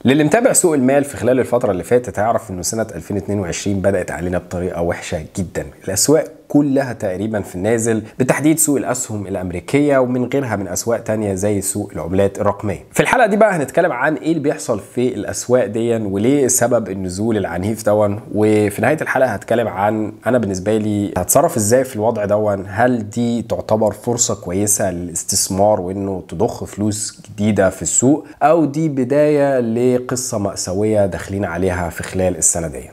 للي متابع سوق المال في خلال الفترة اللي فاتت هيعرف انه سنة 2022 بدأت علينا بطريقة وحشة جدا الأسواق كلها تقريبا في النازل بالتحديد سوق الاسهم الامريكيه ومن غيرها من اسواق تانية زي سوق العملات الرقميه في الحلقه دي بقى هنتكلم عن ايه اللي بيحصل في الاسواق دي وليه سبب النزول العنيف دون وفي نهايه الحلقه هتكلم عن انا بالنسبه لي هتصرف ازاي في الوضع دون هل دي تعتبر فرصه كويسه للاستثمار وانه تضخ فلوس جديده في السوق او دي بدايه لقصه ماساويه داخلين عليها في خلال السنه دي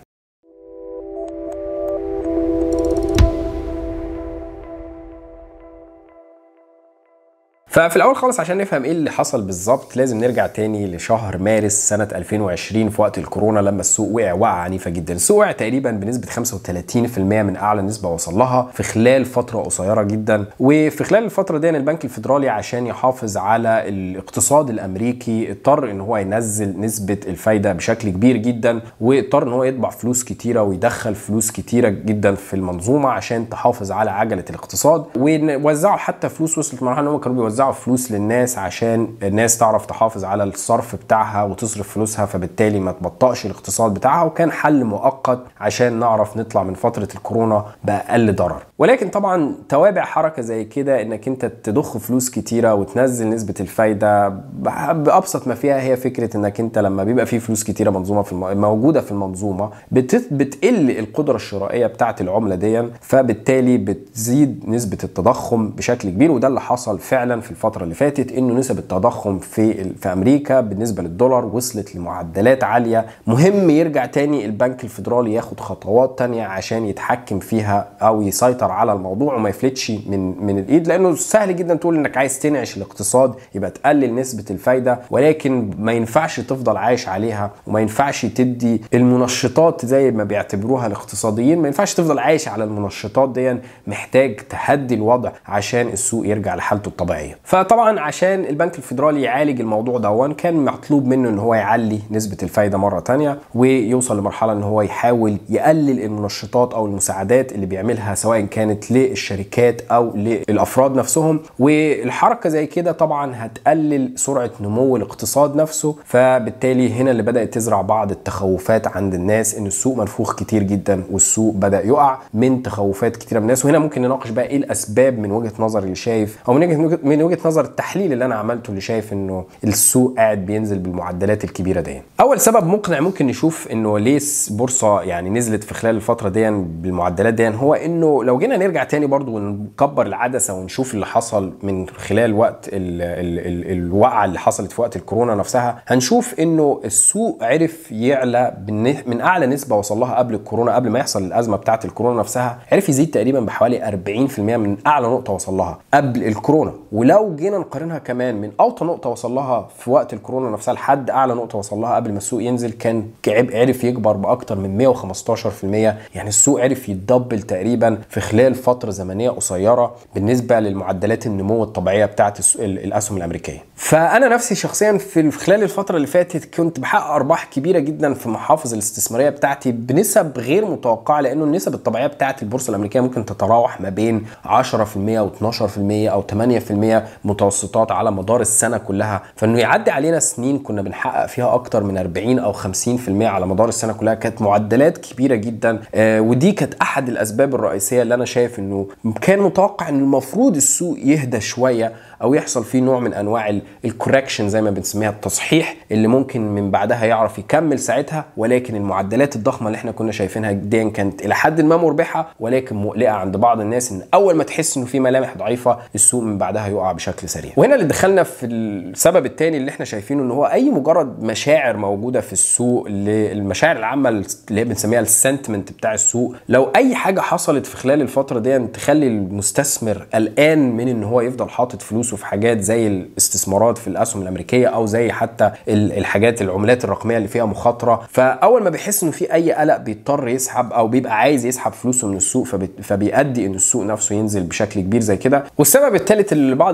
ففي الاول خالص عشان نفهم ايه اللي حصل بالظبط لازم نرجع تاني لشهر مارس سنه 2020 في وقت الكورونا لما السوق وقع وقعه عنيفه جدا السوق وقع تقريبا بنسبه 35% من اعلى نسبه وصل لها في خلال فتره قصيره جدا وفي خلال الفتره دي البنك الفيدرالي عشان يحافظ على الاقتصاد الامريكي اضطر ان هو ينزل نسبه الفايده بشكل كبير جدا واضطر ان هو يطبع فلوس كتيره ويدخل فلوس كتيره جدا في المنظومه عشان تحافظ على عجله الاقتصاد ووزعوا حتى فلوس وصلت لمرحله ان هم كانوا بيوزعوا بيوزعوا فلوس للناس عشان الناس تعرف تحافظ على الصرف بتاعها وتصرف فلوسها فبالتالي ما تبطئش الاقتصاد بتاعها وكان حل مؤقت عشان نعرف نطلع من فتره الكورونا باقل ضرر ولكن طبعا توابع حركه زي كده انك انت تضخ فلوس كتيره وتنزل نسبه الفايده بابسط ما فيها هي فكره انك انت لما بيبقى في فلوس كتيره منظومه في الم... موجوده في المنظومه بت... بتقل القدره الشرائيه بتاعه العمله دي فبالتالي بتزيد نسبه التضخم بشكل كبير وده اللي حصل فعلا في الفتره اللي فاتت انه نسب التضخم في في امريكا بالنسبه للدولار وصلت لمعدلات عاليه مهم يرجع تاني البنك الفيدرالي ياخد خطوات تانية عشان يتحكم فيها او يسيطر على الموضوع وما يفلتش من من الايد لانه سهل جدا تقول انك عايز تنعش الاقتصاد يبقى تقلل نسبه الفايده ولكن ما ينفعش تفضل عايش عليها وما ينفعش تدي المنشطات زي ما بيعتبروها الاقتصاديين ما ينفعش تفضل عايش على المنشطات دي محتاج تهدي الوضع عشان السوق يرجع لحالته الطبيعيه فطبعا عشان البنك الفيدرالي يعالج الموضوع دون كان مطلوب منه ان هو يعلي نسبه الفايده مره تانية ويوصل لمرحله ان هو يحاول يقلل المنشطات او المساعدات اللي بيعملها سواء كانت للشركات او للافراد نفسهم والحركه زي كده طبعا هتقلل سرعه نمو الاقتصاد نفسه فبالتالي هنا اللي بدات تزرع بعض التخوفات عند الناس ان السوق منفوخ كتير جدا والسوق بدا يقع من تخوفات كتيره من الناس وهنا ممكن نناقش بقى ايه الاسباب من وجهه نظري اللي شايف او من وجهه من وجهه نظر التحليل اللي انا عملته اللي شايف انه السوق قاعد بينزل بالمعدلات الكبيره دي اول سبب مقنع ممكن نشوف انه ليه بورصه يعني نزلت في خلال الفتره دي بالمعدلات دي هو انه لو جينا نرجع تاني برضو ونكبر العدسه ونشوف اللي حصل من خلال وقت ال ال ال الوقعه اللي حصلت في وقت الكورونا نفسها هنشوف انه السوق عرف يعلى من اعلى نسبه وصل لها قبل الكورونا قبل ما يحصل الازمه بتاعه الكورونا نفسها عرف يزيد تقريبا بحوالي 40% من اعلى نقطه وصل لها قبل الكورونا ولو جينا نقارنها كمان من اوطى نقطه وصل لها في وقت الكورونا نفسها لحد اعلى نقطه وصل لها قبل ما السوق ينزل كان عرف يكبر باكتر من 115% يعني السوق عرف يتدبل تقريبا في خلال فتره زمنيه قصيره بالنسبه للمعدلات النمو الطبيعيه بتاعه الاسهم الامريكيه فانا نفسي شخصيا في خلال الفتره اللي فاتت كنت بحقق ارباح كبيره جدا في المحافظ الاستثماريه بتاعتي بنسب غير متوقعه لانه النسب الطبيعيه بتاعه البورصه الامريكيه ممكن تتراوح ما بين 10% و12% او 8% متوسطات على مدار السنه كلها فانه يعدي علينا سنين كنا بنحقق فيها اكتر من 40 او 50% على مدار السنه كلها كانت معدلات كبيره جدا آه ودي كانت احد الاسباب الرئيسيه اللي انا شايف انه كان متوقع ان المفروض السوق يهدى شويه او يحصل فيه نوع من انواع الكوركشن زي ما بنسميها التصحيح اللي ممكن من بعدها يعرف يكمل ساعتها ولكن المعدلات الضخمه اللي احنا كنا شايفينها دي كانت الى حد ما مربحه ولكن مقلقه عند بعض الناس ان اول ما تحس انه في ملامح ضعيفه السوق من بعدها يقع بشكل سريع وهنا اللي دخلنا في السبب الثاني اللي احنا شايفينه ان هو اي مجرد مشاعر موجوده في السوق المشاعر العامه اللي هي بنسميها السنتمنت بتاع السوق لو اي حاجه حصلت في خلال الفتره دي تخلي المستثمر قلقان من ان هو يفضل حاطط فلوسه في حاجات زي الاستثمارات في الاسهم الامريكيه او زي حتى الحاجات العملات الرقميه اللي فيها مخاطره فاول ما بيحس انه في اي قلق بيضطر يسحب او بيبقى عايز يسحب فلوسه من السوق فبيؤدي ان السوق نفسه ينزل بشكل كبير زي كده والسبب الثالث اللي بعض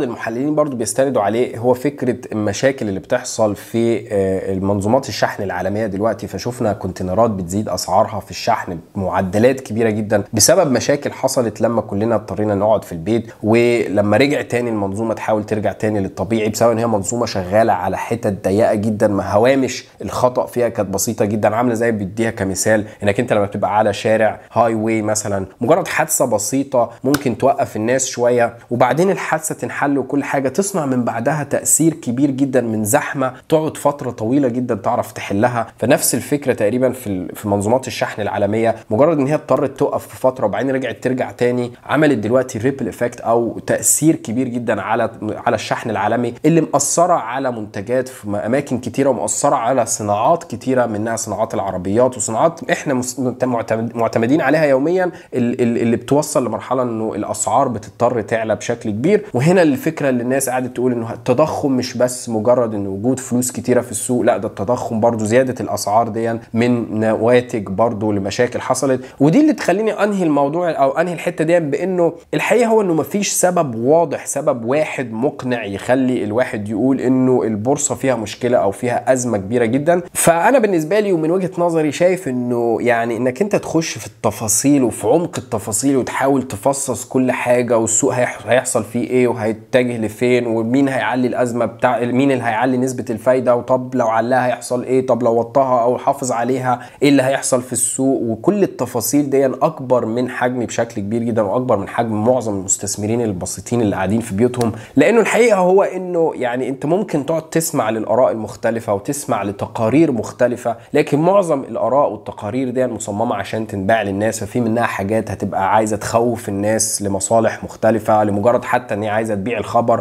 المحللين برضو بيستندوا عليه هو فكره المشاكل اللي بتحصل في آه، المنظومات الشحن العالميه دلوقتي فشوفنا كونتينرات بتزيد اسعارها في الشحن بمعدلات كبيره جدا بسبب مشاكل حصلت لما كلنا اضطرينا نقعد في البيت ولما رجع تاني المنظومه تحاول ترجع تاني للطبيعي بسبب ان هي منظومه شغاله على حتت ضيقه جدا ما هوامش الخطا فيها كانت بسيطه جدا عامله زي بيديها كمثال انك انت لما بتبقى على شارع هاي واي مثلا مجرد حادثه بسيطه ممكن توقف الناس شويه وبعدين الحادثه تنحل وكل حاجه تصنع من بعدها تاثير كبير جدا من زحمه تقعد فتره طويله جدا تعرف تحلها فنفس الفكره تقريبا في ال- في منظومات الشحن العالميه مجرد ان هي اضطرت تقف في فتره وبعدين رجعت ترجع تاني عملت دلوقتي ريبل افكت او تاثير كبير جدا على على الشحن العالمي اللي مأثره على منتجات في اماكن كتيره ومأثره على صناعات كتيره منها صناعات العربيات وصناعات احنا مس- معتمد- معتمدين عليها يوميا ال- ال- اللي بتوصل لمرحله انه الاسعار بتضطر تعلى بشكل كبير وهنا الفكره اللي الناس قاعده تقول انه التضخم مش بس مجرد ان وجود فلوس كتيره في السوق لا ده التضخم برضو زياده الاسعار دي من نواتج برضو لمشاكل حصلت ودي اللي تخليني انهي الموضوع او انهي الحته دي بانه الحقيقه هو انه مفيش سبب واضح سبب واحد مقنع يخلي الواحد يقول انه البورصه فيها مشكله او فيها ازمه كبيره جدا فانا بالنسبه لي ومن وجهه نظري شايف انه يعني انك انت تخش في التفاصيل وفي عمق التفاصيل وتحاول تفصص كل حاجه والسوق هيح- هيحصل فيه ايه وهيتجه لفين ومين هيعلي الازمه بتاع مين اللي هيعلي نسبه الفايده وطب لو علاها هيحصل ايه طب لو وطاها او حافظ عليها ايه اللي هيحصل في السوق وكل التفاصيل دي اكبر من حجمي بشكل كبير جدا واكبر من حجم معظم المستثمرين البسيطين اللي قاعدين في بيوتهم لانه الحقيقه هو انه يعني انت ممكن تقعد تسمع للاراء المختلفه وتسمع لتقارير مختلفه لكن معظم الاراء والتقارير دي مصممه عشان تنباع للناس ففي منها حاجات هتبقى عايزه تخوف الناس لمصالح مختلفه لمجرد حتى ان هي عايزه تبيع الخبر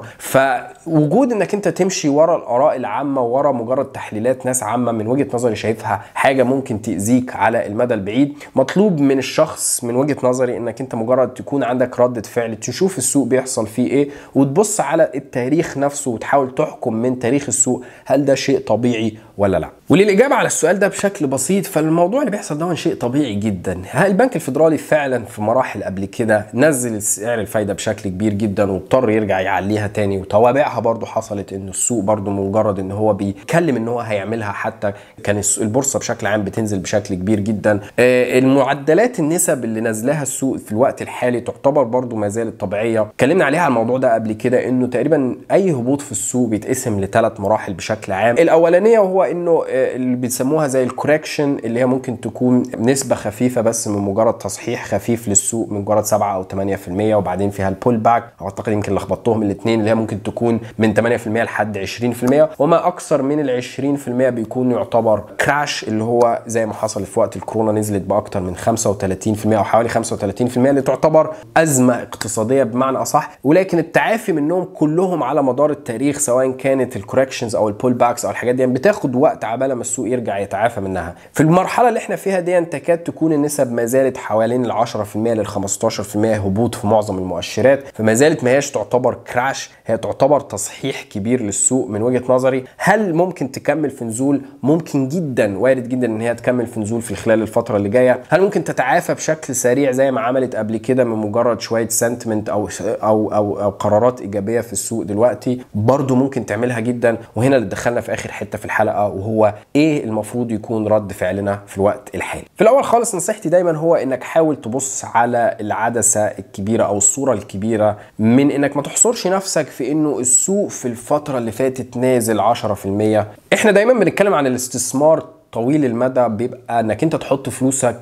فوجود انك انت تمشي ورا الاراء العامه ورا مجرد تحليلات ناس عامه من وجهه نظري شايفها حاجه ممكن تاذيك على المدى البعيد مطلوب من الشخص من وجهه نظري انك انت مجرد تكون عندك رده فعل تشوف السوق بيحصل فيه ايه وتبص على التاريخ نفسه وتحاول تحكم من تاريخ السوق هل ده شيء طبيعي ولا لا وللاجابه على السؤال ده بشكل بسيط فالموضوع اللي بيحصل ده شيء طبيعي جدا هل البنك الفدرالي فعلا في مراحل قبل كده نزل سعر الفايده بشكل كبير جدا واضطر يرجع يعليها تاني وتوابعها برضو حصلت ان السوق برضو مجرد ان هو بيتكلم ان هو هيعملها حتى كان الس- البورصه بشكل عام بتنزل بشكل كبير جدا آه، المعدلات النسب اللي نازلاها السوق في الوقت الحالي تعتبر برضو ما زالت طبيعيه اتكلمنا عليها على الموضوع ده قبل كده انه تقريبا اي هبوط في السوق بيتقسم لثلاث مراحل بشكل عام الاولانيه وهو انه آه، اللي بيسموها زي الكوركشن اللي هي ممكن تكون نسبه خفيفه بس من مجرد تصحيح خفيف للسوق من مجرد 7 او 8% وبعدين فيها البول باك اعتقد يمكن لخبطتهم الاثنين اللي هي ممكن تكون من 8% لحد 20% وما اكثر من ال 20% بيكون يعتبر كراش اللي هو زي ما حصل في وقت الكورونا نزلت باكثر من 35% او حوالي 35% اللي تعتبر ازمه اقتصاديه بمعنى اصح ولكن التعافي منهم كلهم على مدار التاريخ سواء كانت الكوركشنز او البول باكس او الحاجات دي بتاخد وقت عبال ما السوق يرجع يتعافى منها في المرحله اللي احنا فيها دي تكاد تكون النسب ما زالت حوالين ال 10% لل 15% هبوط في معظم المؤشرات فما زالت ما هياش تعتبر كراش هي تعتبر تصحيح كبير للسوق من وجهه نظري هل ممكن تكمل في نزول ممكن جدا وارد جدا ان هي تكمل في نزول في خلال الفتره اللي جايه هل ممكن تتعافى بشكل سريع زي ما عملت قبل كده من مجرد شويه سنتمنت او او او, أو قرارات ايجابيه في السوق دلوقتي برضو ممكن تعملها جدا وهنا اللي دخلنا في اخر حته في الحلقه وهو ايه المفروض يكون رد فعلنا في الوقت الحالي في الاول خالص نصيحتي دايما هو انك حاول تبص على العدسه الكبيره او الصوره الكبيره من انك ما تحصرش نفسك في انه السوق في الفتره اللي فاتت نازل 10% احنا دايما بنتكلم عن الاستثمار طويل المدى بيبقى انك انت تحط فلوسك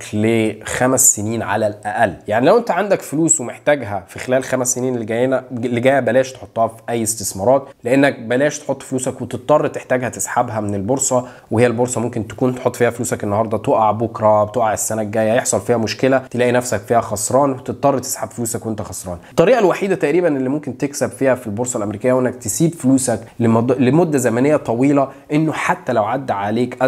لخمس سنين على الاقل يعني لو انت عندك فلوس ومحتاجها في خلال خمس سنين اللي جايين اللي جايه بلاش تحطها في اي استثمارات لانك بلاش تحط فلوسك وتضطر تحتاجها تسحبها من البورصه وهي البورصه ممكن تكون تحط فيها فلوسك النهارده تقع بكره تقع السنه الجايه يحصل فيها مشكله تلاقي نفسك فيها خسران وتضطر تسحب فلوسك وانت خسران الطريقه الوحيده تقريبا اللي ممكن تكسب فيها في البورصه الامريكيه هو انك تسيب فلوسك لمد- لمده زمنيه طويله انه حتى لو عدى عليك ازمه اقتصاديه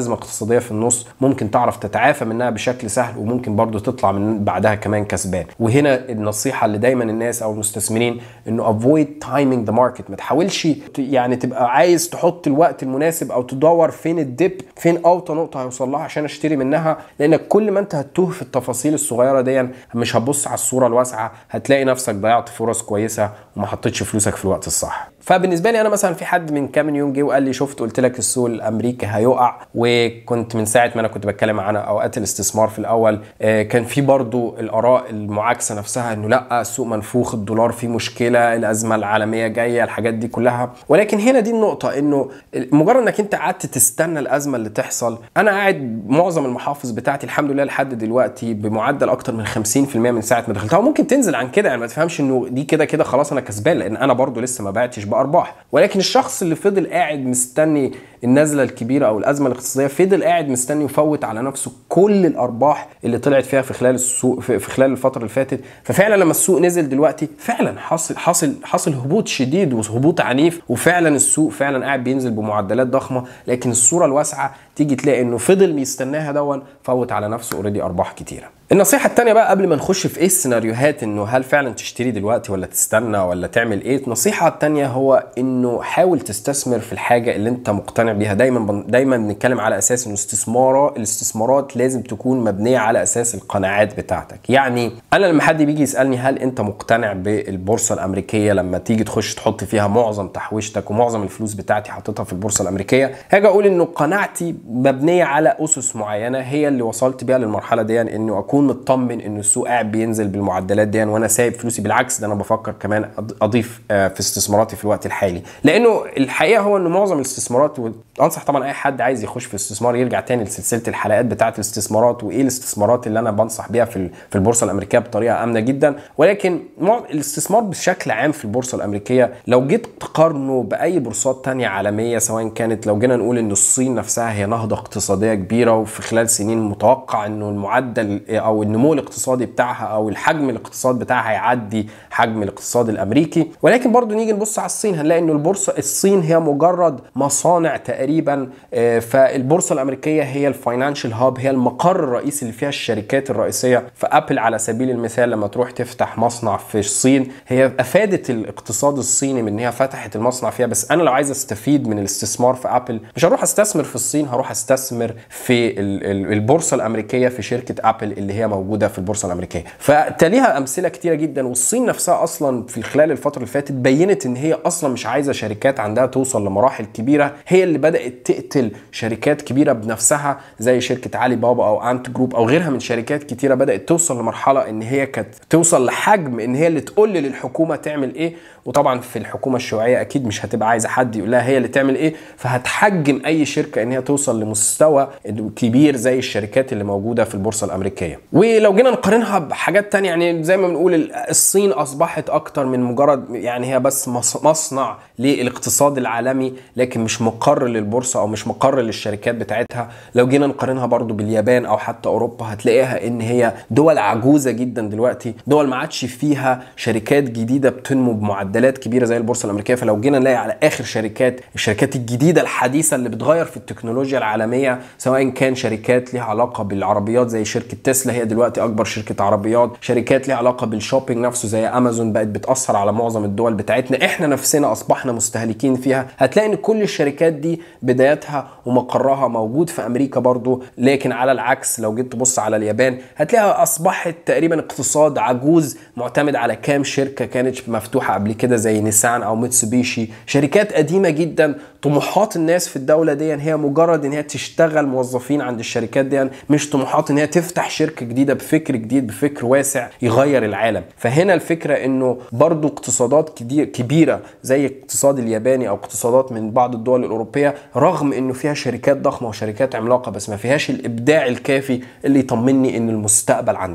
اقتصاديه في النص ممكن تعرف تتعافى منها بشكل سهل وممكن برضو تطلع من بعدها كمان كسبان وهنا النصيحه اللي دايما الناس او المستثمرين انه افويد تايمينج ذا ماركت ما تحاولش يعني تبقى عايز تحط الوقت المناسب او تدور فين الديب فين اوطى نقطه هيوصل لها عشان اشتري منها لانك كل ما انت هتتوه في التفاصيل الصغيره دي مش هتبص على الصوره الواسعه هتلاقي نفسك ضيعت فرص كويسه وما حطيتش فلوسك في الوقت الصح فبالنسبه لي انا مثلا في حد من كام يوم جه وقال لي شفت قلت لك السوق الامريكي هيقع وكنت من ساعه ما انا كنت بتكلم عن اوقات الاستثمار في الاول كان في برضو الاراء المعاكسه نفسها انه لا السوق منفوخ الدولار فيه مشكله الازمه العالميه جايه الحاجات دي كلها ولكن هنا دي النقطه انه مجرد انك انت قعدت تستنى الازمه اللي تحصل انا قاعد معظم المحافظ بتاعتي الحمد لله لحد دلوقتي بمعدل اكتر من 50% من ساعه ما دخلتها وممكن تنزل عن كده يعني ما تفهمش انه دي كده كده خلاص انا كسبان لان انا برضو لسه ما بعتش بارباح ولكن الشخص اللي فضل قاعد مستني النزله الكبيره او الازمه الاقتصاديه فضل قاعد مستني يفوت على نفسه كل الارباح اللي طلعت فيها في خلال السوق في خلال الفتره اللي فاتت ففعلا لما السوق نزل دلوقتي فعلا حاصل حاصل حاصل هبوط شديد وهبوط عنيف وفعلا السوق فعلا قاعد بينزل بمعدلات ضخمه لكن الصوره الواسعه تيجي تلاقي انه فضل يستناها دون فوت على نفسه اوريدي ارباح كتيره النصيحة التانية بقى قبل ما نخش في ايه السيناريوهات انه هل فعلا تشتري دلوقتي ولا تستنى ولا تعمل ايه النصيحة التانية هو انه حاول تستثمر في الحاجة اللي انت مقتنع بيها دايما دايما بنتكلم على اساس انه استثمار الاستثمارات لازم تكون مبنية على اساس القناعات بتاعتك يعني انا لما حد بيجي يسألني هل انت مقتنع بالبورصة الامريكية لما تيجي تخش تحط فيها معظم تحويشتك ومعظم الفلوس بتاعتي حطيتها في البورصة الامريكية هاجي اقول انه قناعتي مبنية على اسس معينة هي اللي وصلت بيها للمرحلة دي انه اكون اكون مطمن ان السوق قاعد بينزل بالمعدلات دي وانا سايب فلوسي بالعكس ده انا بفكر كمان اضيف في استثماراتي في الوقت الحالي لانه الحقيقه هو ان معظم الاستثمارات انصح طبعا اي حد عايز يخش في الاستثمار يرجع تاني لسلسله الحلقات بتاعه الاستثمارات وايه الاستثمارات اللي انا بنصح بيها في في البورصه الامريكيه بطريقه امنه جدا ولكن الاستثمار بشكل عام في البورصه الامريكيه لو جيت تقارنه باي بورصات تانية عالميه سواء كانت لو جينا نقول ان الصين نفسها هي نهضه اقتصاديه كبيره وفي خلال سنين متوقع انه المعدل او النمو الاقتصادي بتاعها او الحجم الاقتصاد بتاعها هيعدي حجم الاقتصاد الامريكي ولكن برضو نيجي نبص على الصين هنلاقي ان البورصه الصين هي مجرد مصانع تقريبا فالبورصه الامريكيه هي الفاينانشال هاب هي المقر الرئيسي اللي فيها الشركات الرئيسيه فابل على سبيل المثال لما تروح تفتح مصنع في الصين هي افادت الاقتصاد الصيني من ان هي فتحت المصنع فيها بس انا لو عايز استفيد من الاستثمار في ابل مش هروح استثمر في الصين هروح استثمر في البورصه الامريكيه في شركه ابل اللي هي موجوده في البورصه الامريكيه فتليها امثله كتيره جدا والصين نفسها اصلا في خلال الفتره اللي فاتت بينت ان هي اصلا مش عايزه شركات عندها توصل لمراحل كبيره هي اللي بدات تقتل شركات كبيره بنفسها زي شركه علي بابا او انت جروب او غيرها من شركات كتيره بدات توصل لمرحله ان هي كانت توصل لحجم ان هي اللي تقول للحكومه تعمل ايه وطبعا في الحكومه الشيوعيه اكيد مش هتبقى عايزه حد يقول لها هي اللي تعمل ايه فهتحجم اي شركه ان هي توصل لمستوى كبير زي الشركات اللي موجوده في البورصه الامريكيه ولو جينا نقارنها بحاجات تانية يعني زي ما بنقول الصين اصبحت اكتر من مجرد يعني هي بس مصنع للاقتصاد العالمي لكن مش مقر للبورصه او مش مقر للشركات بتاعتها لو جينا نقارنها برضو باليابان او حتى اوروبا هتلاقيها ان هي دول عجوزه جدا دلوقتي دول ما عادش فيها شركات جديده بتنمو بمعدلات كبيره زي البورصه الامريكيه فلو جينا نلاقي على اخر شركات الشركات الجديده الحديثه اللي بتغير في التكنولوجيا العالميه سواء كان شركات ليها علاقه بالعربيات زي شركه تسلا هي دلوقتي اكبر شركه عربيات شركات ليها علاقه بالشوبينج نفسه زي امازون بقت بتاثر على معظم الدول بتاعتنا احنا نفسنا اصبحنا مستهلكين فيها هتلاقي ان كل الشركات دي بدايتها ومقرها موجود في امريكا برضو لكن على العكس لو جيت تبص على اليابان هتلاقيها اصبحت تقريبا اقتصاد عجوز معتمد على كام شركه كانت مفتوحه قبل كده زي نيسان او ميتسوبيشي شركات قديمه جدا طموحات الناس في الدوله دي هي مجرد ان هي تشتغل موظفين عند الشركات دي مش طموحات ان هي تفتح شركه جديده بفكر جديد بفكر واسع يغير العالم فهنا الفكره انه برضو اقتصادات كبيره زي الاقتصاد الياباني او اقتصادات من بعض الدول الاوروبيه رغم انه فيها شركات ضخمه وشركات عملاقه بس ما فيهاش الابداع الكافي اللي يطمني ان المستقبل عندها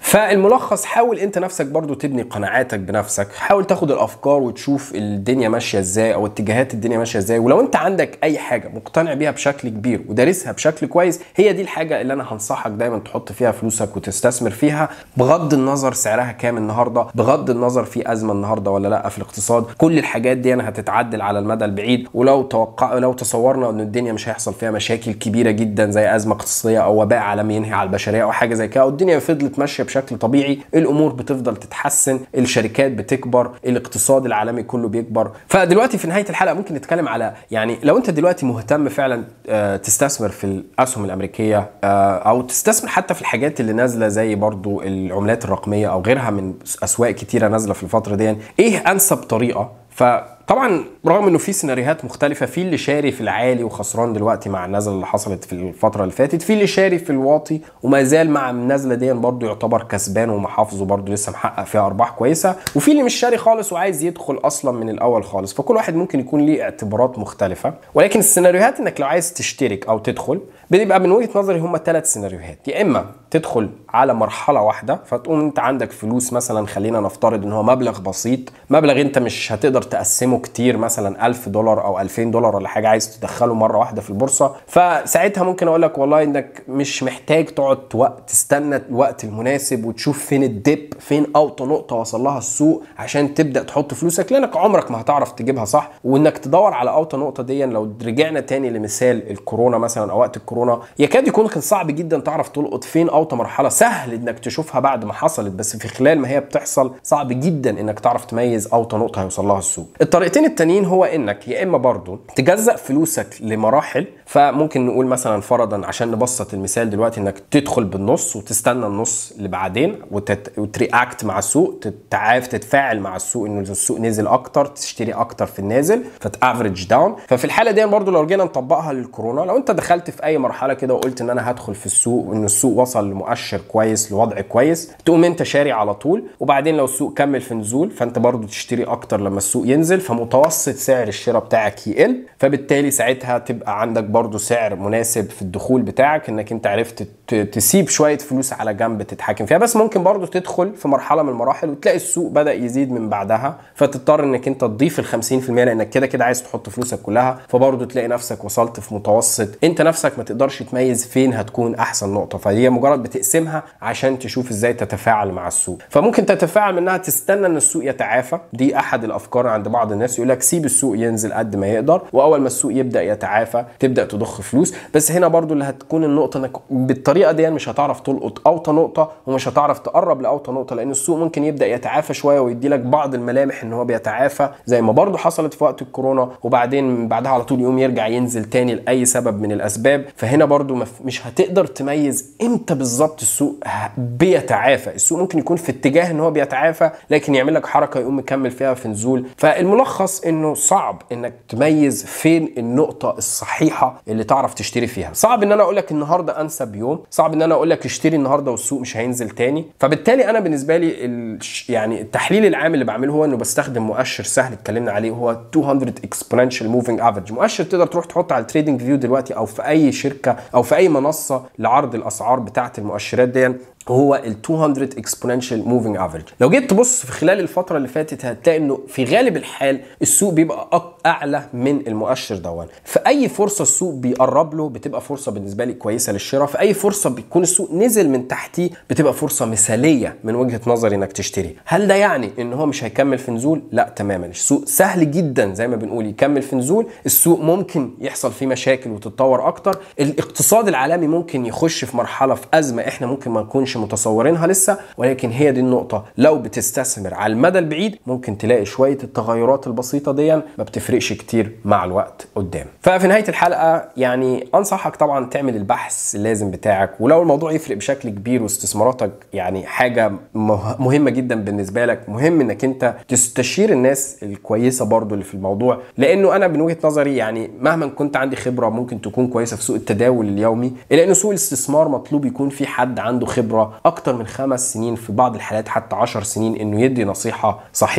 فالملخص حاول انت نفسك برضو تبني قناعاتك بنفسك حاول تاخد الافكار وتشوف الدنيا ماشيه ازاي او اتجاهات الدنيا ماشيه ازاي ولو انت عندك اي حاجه مقتنع بيها بشكل كبير ودارسها بشكل كويس هي دي الحاجه اللي انا هنصحك دايما تحط فيها فلوسك وتستثمر فيها بغض النظر سعرها كام النهارده بغض النظر في ازمه النهارده ولا لا في الاقتصاد كل الحاجات دي انا هتتعدل على المدى البعيد ولو توقع لو تصورنا ان الدنيا مش هيحصل فيها مشاكل كبيره جدا زي ازمه اقتصاديه او وباء عالمي ينهي على البشريه او حاجه زي كده والدنيا فضلت ماشيه بشكل طبيعي الامور بتفضل تتحسن الشركات بتكبر الاقتصاد العالمي كله بيكبر فدلوقتي في نهايه الحلقه ممكن نتكلم على يعني لو انت دلوقتي مهتم فعلا آه، تستثمر في الاسهم الامريكيه آه، او تستثمر حتى في الحاجات اللي نازله زي برضو العملات الرقميه او غيرها من اسواق كتيره نازله في الفتره دي ايه انسب طريقه فطبعا رغم انه في سيناريوهات مختلفه في اللي شاري في العالي وخسران دلوقتي مع النزله اللي حصلت في الفتره اللي فاتت في اللي شاري في الواطي وما زال مع النزله دي برضه يعتبر كسبان ومحافظه برضه لسه محقق فيها ارباح كويسه وفي اللي مش شاري خالص وعايز يدخل اصلا من الاول خالص فكل واحد ممكن يكون ليه اعتبارات مختلفه ولكن السيناريوهات انك لو عايز تشترك او تدخل بيبقى من وجهه نظري هم ثلاث سيناريوهات يا اما تدخل على مرحله واحده فتقوم انت عندك فلوس مثلا خلينا نفترض ان هو مبلغ بسيط مبلغ انت مش هتقدر تقسمه كتير مثلا 1000 دولار او 2000 دولار ولا حاجه عايز تدخله مره واحده في البورصه فساعتها ممكن اقول لك والله انك مش محتاج تقعد وقت تستنى الوقت المناسب وتشوف فين الديب فين اوطى نقطه وصل لها السوق عشان تبدا تحط فلوسك لانك عمرك ما هتعرف تجيبها صح وانك تدور على اوطى نقطه دي لو رجعنا تاني لمثال الكورونا مثلا او وقت الكورونا يكاد يكون كان صعب جدا تعرف تلقط فين اوطى مرحله سهل انك تشوفها بعد ما حصلت بس في خلال ما هي بتحصل صعب جدا انك تعرف تميز اوطى نقطه هيوصل لها السوق الطريقتين التانيين هو انك يا اما برضو تجزأ فلوسك لمراحل فممكن نقول مثلا فرضا عشان نبسط المثال دلوقتي انك تدخل بالنص وتستنى النص اللي بعدين وتت... وترياكت مع السوق تتعاف تتفاعل مع السوق انه السوق نزل اكتر تشتري اكتر في النازل فتافرج داون ففي الحاله دي برضو لو رجعنا نطبقها للكورونا لو انت دخلت في اي مرحله كده وقلت ان انا هدخل في السوق وان السوق وصل لمؤشر كويس لوضع كويس تقوم انت شاري على طول وبعدين لو السوق كمل في نزول فانت برضو تشتري اكتر لما السوق ينزل فمتوسط سعر الشراء بتاعك يقل فبالتالي ساعتها تبقى عندك برضو سعر مناسب في الدخول بتاعك انك انت عرفت تسيب شويه فلوس على جنب تتحكم فيها بس ممكن برضو تدخل في مرحله من المراحل وتلاقي السوق بدا يزيد من بعدها فتضطر انك انت تضيف ال 50% لانك كده كده عايز تحط فلوسك كلها فبرضو تلاقي نفسك وصلت في متوسط انت نفسك ما تقدرش تميز فين هتكون احسن نقطه فهي مجرد بتقسمها عشان تشوف ازاي تتفاعل مع السوق فممكن تتفاعل منها تستنى ان السوق يتعافى دي احد الافكار عند بعض الناس يقول لك سيب السوق ينزل قد ما يقدر واول ما السوق يبدا يتعافى تبدا تضخ فلوس بس هنا برضو اللي هتكون النقطه انك بالطريقه دي مش هتعرف تلقط اوطى نقطه ومش هتعرف تقرب لاوطى نقطه لان السوق ممكن يبدا يتعافى شويه ويدي لك بعض الملامح ان هو بيتعافى زي ما برضو حصلت في وقت الكورونا وبعدين بعدها على طول يقوم يرجع ينزل تاني لاي سبب من الاسباب فهنا برضو مش هتقدر تميز امتى بالظبط السوق بيتعافى السوق ممكن يكون في اتجاه ان هو بيتعافى لكن يعمل لك حركه يقوم مكمل فيها في نزول فالملخص انه صعب انك تميز فين النقطه الصحيحه اللي تعرف تشتري فيها صعب ان انا اقول لك النهارده انسب يوم صعب ان انا اقول لك اشتري النهارده والسوق مش هينزل تاني فبالتالي انا بالنسبه لي يعني التحليل العام اللي بعمله هو انه بستخدم مؤشر سهل اتكلمنا عليه هو 200 اكسبوننشال موفينج افريج مؤشر تقدر تروح تحطه على التريدنج فيو دلوقتي او في اي شركه او في اي منصه لعرض الاسعار بتاعه المؤشرات دي هو ال 200 اكسبوننشال موفينج افريج لو جيت تبص في خلال الفتره اللي فاتت هتلاقي انه في غالب الحال السوق بيبقى اعلى من المؤشر دون في اي فرصه السوق بيقرب له بتبقى فرصه بالنسبه لي كويسه للشراء في اي فرصه بيكون السوق نزل من تحتيه بتبقى فرصه مثاليه من وجهه نظري انك تشتري هل ده يعني ان هو مش هيكمل في نزول لا تماما السوق سهل جدا زي ما بنقول يكمل في نزول السوق ممكن يحصل فيه مشاكل وتتطور اكتر الاقتصاد العالمي ممكن يخش في مرحله في ازمه احنا ممكن ما نكونش متصورينها لسه ولكن هي دي النقطه لو بتستثمر على المدى البعيد ممكن تلاقي شويه التغيرات البسيطه دي ما بتفرقش كتير مع الوقت قدام ففي نهايه الحلقه يعني انصحك طبعا تعمل البحث اللازم بتاعك ولو الموضوع يفرق بشكل كبير واستثماراتك يعني حاجه مهمه جدا بالنسبه لك مهم انك انت تستشير الناس الكويسه برضو اللي في الموضوع لانه انا من وجهه نظري يعني مهما كنت عندي خبره ممكن تكون كويسه في سوق التداول اليومي الا انه سوق الاستثمار مطلوب يكون في حد عنده خبره اكتر من خمس سنين في بعض الحالات حتى عشر سنين انه يدي نصيحه صحيحه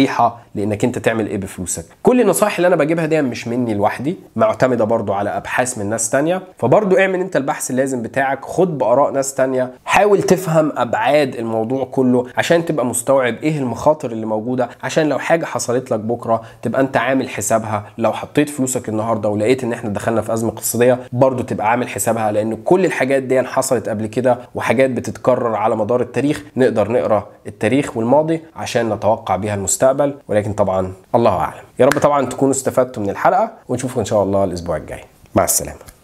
لانك انت تعمل ايه بفلوسك كل النصائح اللي انا بجيبها دي مش مني لوحدي معتمده برضو على ابحاث من ناس تانية فبرضو اعمل انت البحث اللازم بتاعك خد باراء ناس تانية حاول تفهم ابعاد الموضوع كله عشان تبقى مستوعب ايه المخاطر اللي موجوده عشان لو حاجه حصلت لك بكره تبقى انت عامل حسابها لو حطيت فلوسك النهارده ولقيت ان احنا دخلنا في ازمه اقتصاديه برضو تبقى عامل حسابها لان كل الحاجات دي حصلت قبل كده وحاجات بتتكرر على مدار التاريخ نقدر نقرا التاريخ والماضي عشان نتوقع بيها المستقبل ولكن طبعا الله اعلم يا رب طبعا تكونوا استفدتوا من الحلقه ونشوفكم ان شاء الله الاسبوع الجاي مع السلامه